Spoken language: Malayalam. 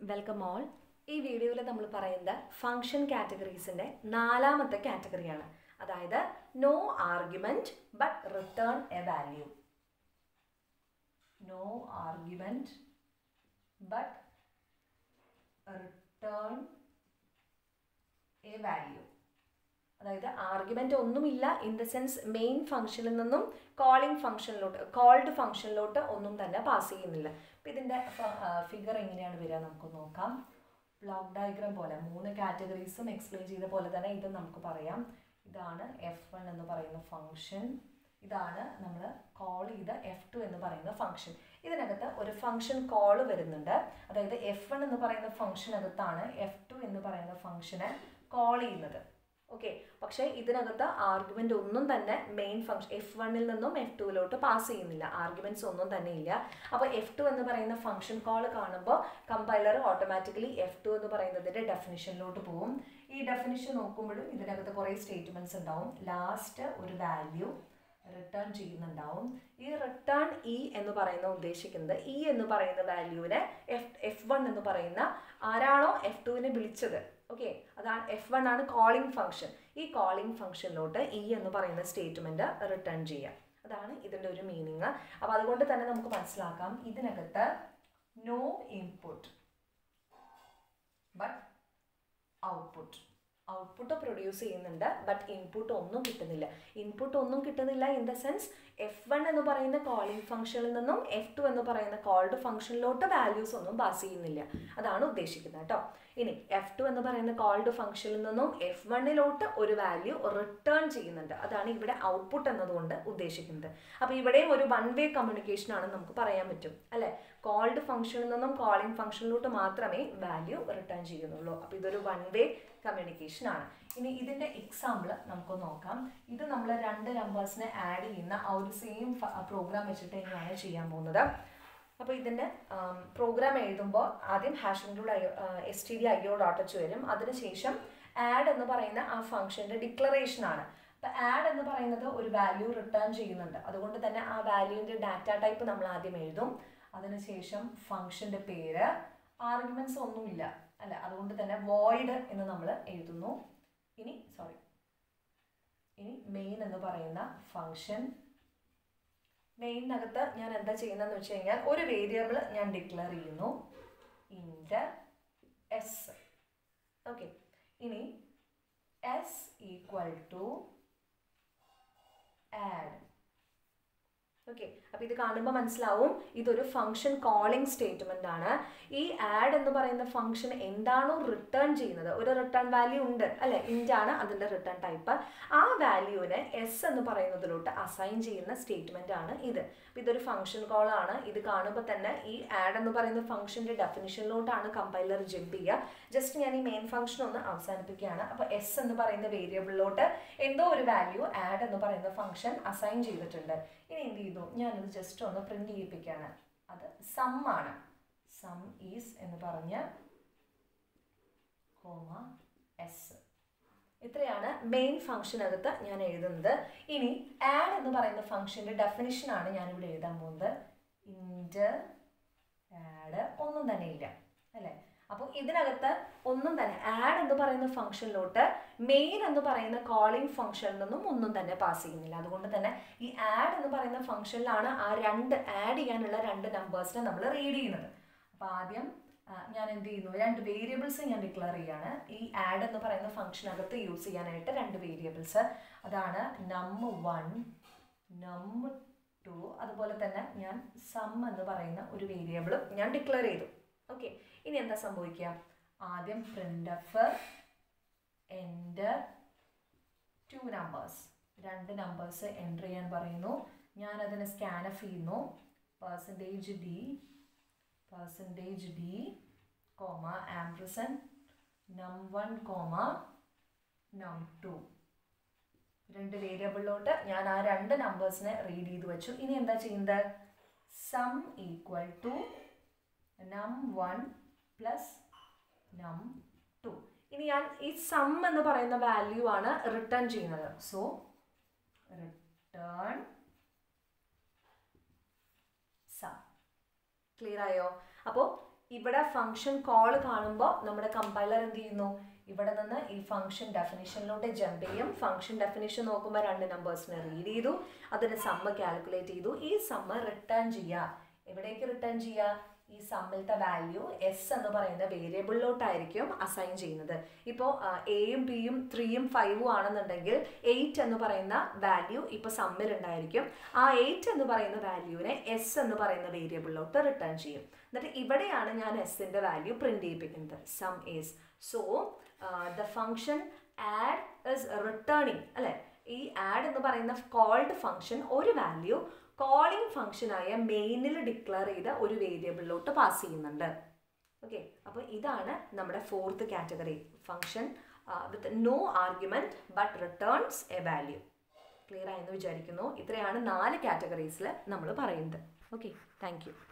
വെൽക്കം ഓൾ ഈ വീഡിയോയിൽ നമ്മൾ പറയുന്നത് ഫങ്ഷൻ കാറ്റഗറീസിൻ്റെ നാലാമത്തെ കാറ്റഗറിയാണ് അതായത് no argument but return a value no argument but return a value അതായത് ആർഗ്യുമെൻ്റ് ഒന്നുമില്ല ഇൻ ദ സെൻസ് മെയിൻ ഫംഗ്ഷനിൽ നിന്നും കോളിംഗ് ഫംഗ്ഷനിലോട്ട് കോൾഡ് ഫംഗ്ഷനിലോട്ട് ഒന്നും തന്നെ പാസ് ചെയ്യുന്നില്ല അപ്പം ഇതിൻ്റെ ഫിഗർ എങ്ങനെയാണ് വരിക നമുക്ക് നോക്കാം ബ്ലോക്ക് ഡയഗ്രാം പോലെ മൂന്ന് കാറ്റഗറീസും എക്സ്പ്ലെയിൻ ചെയ്ത പോലെ തന്നെ ഇത് നമുക്ക് പറയാം ഇതാണ് എഫ് വൺ എന്ന് പറയുന്ന ഫംഗ്ഷൻ ഇതാണ് നമ്മൾ കോൾ ചെയ്ത എഫ് ടു എന്ന് പറയുന്ന ഫംഗ്ഷൻ ഇതിനകത്ത് ഒരു ഫംഗ്ഷൻ കോൾ വരുന്നുണ്ട് അതായത് എഫ് വൺ എന്ന് പറയുന്ന ഫംഗ്ഷനകത്താണ് എഫ് ടു എന്ന് പറയുന്ന ഫംഗ്ഷനെ കോൾ ചെയ്യുന്നത് ഓക്കെ പക്ഷേ ഇതിനകത്ത് ആർഗ്യുമെൻ്റ് ഒന്നും തന്നെ മെയിൻ ഫംഗ്ഷൻ എഫ് വണ്ണിൽ നിന്നും എഫ് ടുവിലോട്ട് പാസ് ചെയ്യുന്നില്ല ആർഗ്യുമെൻറ്റ്സ് ഒന്നും തന്നെ ഇല്ല അപ്പോൾ എഫ് ടു എന്ന് പറയുന്ന ഫംഗ്ഷൻ കോൾ കാണുമ്പോൾ കമ്പൈലർ ഓട്ടോമാറ്റിക്കലി എഫ് ടു എന്ന് പറയുന്നതിൻ്റെ ഡെഫിനിഷനിലോട്ട് പോകും ഈ ഡെഫിനിഷൻ നോക്കുമ്പോഴും ഇതിനകത്ത് കുറേ സ്റ്റേറ്റ്മെൻറ്റ്സ് ഉണ്ടാവും ലാസ്റ്റ് ഒരു വാല്യൂ റിട്ടേൺ ചെയ്യുന്നുണ്ടാവും ഈ റിട്ടേൺ ഇ എന്ന് പറയുന്ന ഉദ്ദേശിക്കുന്നത് ഇ എന്ന് പറയുന്ന വാല്യൂവിനെ എഫ് എഫ് വൺ എന്ന് പറയുന്ന ആരാണോ എഫ് ടുവിനെ വിളിച്ചത് ഓക്കെ അതാണ് എഫ് വൺ ആണ് കോളിംഗ് ഫംഗ്ഷൻ ഈ കോളിംഗ് ഫംഗ്ഷനിലോട്ട് ഇ എന്ന് പറയുന്ന സ്റ്റേറ്റ്മെൻറ്റ് റിട്ടേൺ ചെയ്യുക അതാണ് ഇതിൻ്റെ ഒരു മീനിങ് അപ്പോൾ അതുകൊണ്ട് തന്നെ നമുക്ക് മനസ്സിലാക്കാം ഇതിനകത്ത് no input but output output produce ചെയ്യുന്നുണ്ട് ബട്ട് ഇൻപുട്ട് ഒന്നും കിട്ടുന്നില്ല ഇൻപുട്ട് ഒന്നും കിട്ടുന്നില്ല in the sense F one എന്ന് പറയുന്ന കോളിംഗ് ഫംഗ്ഷനിൽ നിന്നും എഫ് ടു എന്ന് പറയുന്ന കോൾഡ് ഫംഗ്ഷനിലോട്ട് വാല്യൂസ് ഒന്നും പാസ് ചെയ്യുന്നില്ല അതാണ് ഉദ്ദേശിക്കുന്നത് കേട്ടോ ഇനി എഫ് ടു എന്ന് പറയുന്ന കോൾഡ് ഫംഗ്ഷനിൽ നിന്നും എഫ് വണ്ണിലോട്ട് ഒരു വാല്യൂ റിട്ടേൺ ചെയ്യുന്നുണ്ട് അതാണ് ഇവിടെ ഔട്ട്പുട്ട് എന്നതുകൊണ്ട് ഉദ്ദേശിക്കുന്നത് അപ്പോൾ ഇവിടെയും ഒരു വൺ വേ കമ്മ്യൂണിക്കേഷൻ ആണ് നമുക്ക് പറയാൻ പറ്റും അല്ലേ കോൾഡ് ഫംഗ്ഷനിൽ നിന്നും കോളിംഗ് ഫംഗ്ഷനിലോട്ട് മാത്രമേ വാല്യൂ റിട്ടേൺ ചെയ്യുന്നുള്ളൂ അപ്പോൾ ഇതൊരു വൺ വേ കമ്മ്യൂണിക്കേഷൻ ആണ് ഇനി ഇതിൻ്റെ എക്സാമ്പിൾ നമുക്ക് നോക്കാം ഇത് നമ്മൾ രണ്ട് നമ്പേഴ്സിനെ ആഡ് ചെയ്യുന്ന ആ ഒരു സെയിം പ്രോഗ്രാം വെച്ചിട്ട് തന്നെയാണ് ചെയ്യാൻ പോകുന്നത് അപ്പോൾ ഇതിൻ്റെ പ്രോഗ്രാം എഴുതുമ്പോൾ ആദ്യം hash include I S T D I O dot H വരും അതിനുശേഷം ആഡ് എന്ന് പറയുന്ന ആ ഫംഗ്ഷൻ്റെ ഡിക്ലറേഷൻ ആണ് അപ്പോൾ ആഡ് എന്ന് പറയുന്നത് ഒരു വാല്യൂ റിട്ടേൺ ചെയ്യുന്നുണ്ട് അതുകൊണ്ട് തന്നെ ആ വാല്യൂവിൻ്റെ ഡാറ്റ ടൈപ്പ് നമ്മൾ ആദ്യം എഴുതും അതിനുശേഷം ഫംഗ്ഷൻ്റെ പേര് ആർഗ്യുമെൻറ്റ്സ് ഒന്നുമില്ല അല്ല അതുകൊണ്ട് തന്നെ വോയിഡ് എന്ന് നമ്മൾ എഴുതുന്നു ഇനി സോറി ഇനി മെയിൻ എന്ന് പറയുന്ന ഫംഗ്ഷൻ മെയിനകത്ത് ഞാൻ എന്താ ചെയ്യുന്നതെന്ന് വെച്ച് കഴിഞ്ഞാൽ ഒരു വേരിയബിൾ ഞാൻ ഡിക്ലെയർ ചെയ്യുന്നു ഇൻറ്റ് എസ് ഓക്കെ ഇനി S equal to add okay അപ്പോൾ ഇത് കാണുമ്പോൾ മനസ്സിലാവും ഇതൊരു ഫംഗ്ഷൻ കോളിംഗ് സ്റ്റേറ്റ്മെൻ്റ് ആണ് ഈ ആഡ് എന്ന് പറയുന്ന ഫംഗ്ഷൻ എന്താണോ റിട്ടേൺ ചെയ്യുന്നത് ഒരു റിട്ടേൺ വാല്യൂ ഉണ്ട് അല്ലെ ഇൻറ്റ് ആണ് അതിൻ്റെ റിട്ടേൺ ടൈപ്പ് ആ വാല്യൂവിനെ എസ് എന്ന് പറയുന്നതിലോട്ട് അസൈൻ ചെയ്യുന്ന സ്റ്റേറ്റ്മെൻ്റ് ആണ് ഇത് അപ്പോൾ ഇതൊരു ഫംഗ്ഷൻ കോൾ ആണ് ഇത് കാണുമ്പോൾ തന്നെ ഈ ആഡ് എന്ന് പറയുന്ന ഫംഗ്ഷൻ്റെ ഡെഫിനിഷനിലോട്ടാണ് കമ്പൈലർ ജമ്പ് ചെയ്യുക ജസ്റ്റ് ഞാൻ ഈ മെയിൻ ഫംഗ്ഷൻ ഒന്ന് അവസാനിപ്പിക്കുകയാണ് അപ്പോൾ എസ് എന്ന് പറയുന്ന വേരിയബിളിലോട്ട് എന്തോ ഒരു വാല്യൂ ആഡ് എന്ന് പറയുന്ന ഫംഗ്ഷൻ അസൈൻ ചെയ്തിട്ടുണ്ട് ഇനി എന്ത് ചെയ്തു ഞാനിത് ജസ്റ്റ് ഒന്ന് പ്രിന്റ് ചെയ്യിപ്പിക്കുകയാണ് അത് സം ആണ് സം ഈസ് എന്ന് പറഞ്ഞ് കോമ എസ് ഇത്രയാണ് മെയിൻ ഫംഗ്ഷനകത്ത് ഞാൻ എഴുതുന്നത് ഇനി ആഡ് എന്ന് പറയുന്ന ഫംഗ്ഷൻ്റെ ഡെഫിനിഷനാണ് ഞാനിവിടെ എഴുതാൻ പോകുന്നത് ഇൻറ്റ് ആഡ് ഒന്നും തന്നെ ഇല്ല അല്ലേ അപ്പോൾ ഇതിനകത്ത് ഒന്നും തന്നെ ആഡ് എന്ന് പറയുന്ന ഫംഗ്ഷനിലോട്ട് മെയിൻ എന്ന് പറയുന്ന കോളിംഗ് ഫംഗ്ഷനിൽ നിന്നും ഒന്നും തന്നെ പാസ് ചെയ്യുന്നില്ല അതുകൊണ്ട് തന്നെ ഈ ആഡ് എന്ന് പറയുന്ന ഫംഗ്ഷനിലാണ് ആ രണ്ട് ആഡ് ചെയ്യാനുള്ള രണ്ട് നമ്പേഴ്സിനെ നമ്മൾ റീഡ് ചെയ്യുന്നത് അപ്പോൾ ആദ്യം ഞാൻ എന്ത് ചെയ്യുന്നു രണ്ട് വേരിയബിൾസ് ഞാൻ ഡിക്ലെയർ ചെയ്യാണ് ഈ ആഡ് എന്ന് പറയുന്ന ഫംഗ്ഷനകത്ത് യൂസ് ചെയ്യാനായിട്ട് രണ്ട് വേരിയബിൾസ് അതാണ് നം വൺ നം ടു അതുപോലെ തന്നെ ഞാൻ സം എന്ന് പറയുന്ന ഒരു വേരിയബിളും ഞാൻ ഡിക്ലെയർ ചെയ്തു ഓക്കെ ഇനി എന്താ സംഭവിക്കുക ആദ്യം printf enter two numbers രണ്ട് നമ്പേഴ്സ് എൻ്റർ ചെയ്യാൻ പറയുന്നു ഞാൻ അതിനെ സ്കാൻ എഫ് ചെയ്യുന്നു percentage D percentage D comma ampersand num one comma നം ടു രണ്ട് വേരിയബിളിലോട്ട് ഞാൻ ആ രണ്ട് നമ്പേഴ്സിനെ റീഡ് ചെയ്ത് വെച്ചു ഇനി എന്താ ചെയ്യുന്നത് sum equal to num one plus num two ഇനി ഞാൻ ഈ സം എന്ന് പറയുന്ന വാല്യൂ ആണ് റിട്ടേൺ ചെയ്യുന്നത് സോ റിട്ടേൺ സം ക്ലിയർ ആയോ അപ്പോൾ ഇവിടെ ഫംഗ്ഷൻ കോൾ കാണുമ്പോൾ നമ്മുടെ കമ്പൈലർ എന്ത് ചെയ്യുന്നു ഇവിടെ നിന്ന് ഈ ഫംഗ്ഷൻ ഡെഫിനിഷനിലോട്ട് ജമ്പ് ചെയ്യും ഫംഗ്ഷൻ ഡെഫിനിഷൻ നോക്കുമ്പോൾ രണ്ട് നമ്പേഴ്സിനെ റീഡ് ചെയ്തു അതിന് സമ്മ് കാൽക്കുലേറ്റ് ചെയ്തു ഈ സമ്മ് റിട്ടേൺ ചെയ്യുക എവിടേക്ക് റിട്ടേൺ ചെയ്യുക ഈ സമ്മിലത്തെ വാല്യൂ എസ് എന്ന് പറയുന്ന വേരിയബിളിലോട്ടായിരിക്കും അസൈൻ ചെയ്യുന്നത് ഇപ്പോൾ എയും ബിയും ത്രീയും ഫൈവും ആണെന്നുണ്ടെങ്കിൽ എയ്റ്റ് എന്ന് പറയുന്ന വാല്യൂ ഇപ്പോൾ സമ്മിൽ ഉണ്ടായിരിക്കും ആ എയ്റ്റ് എന്ന് പറയുന്ന വാല്യൂവിനെ എസ് എന്ന് പറയുന്ന വേരിയബിളിലോട്ട് റിട്ടേൺ ചെയ്യും എന്നിട്ട് ഇവിടെയാണ് ഞാൻ എസിൻ്റെ വാല്യൂ പ്രിന്റ് ചെയ്യിപ്പിക്കുന്നത് sum is so the function add is returning അല്ലെ ഈ ആഡ് എന്ന് പറയുന്ന കോൾഡ് ഫംഗ്ഷൻ ഒരു വാല്യൂ കോളിംഗ് ഫംഗ്ഷനായ മെയിനിൽ ഡിക്ലെയർ ചെയ്ത ഒരു വേരിയബിളിലോട്ട് പാസ് ചെയ്യുന്നുണ്ട് ഓക്കെ അപ്പോൾ ഇതാണ് നമ്മുടെ fourth category function with no argument but returns a value clear ആയെന്ന് വിചാരിക്കുന്നു ഇത്രയാണ് നാല് കാറ്റഗറീസിൽ നമ്മൾ പറയുന്നത് ഓക്കെ താങ്ക് യു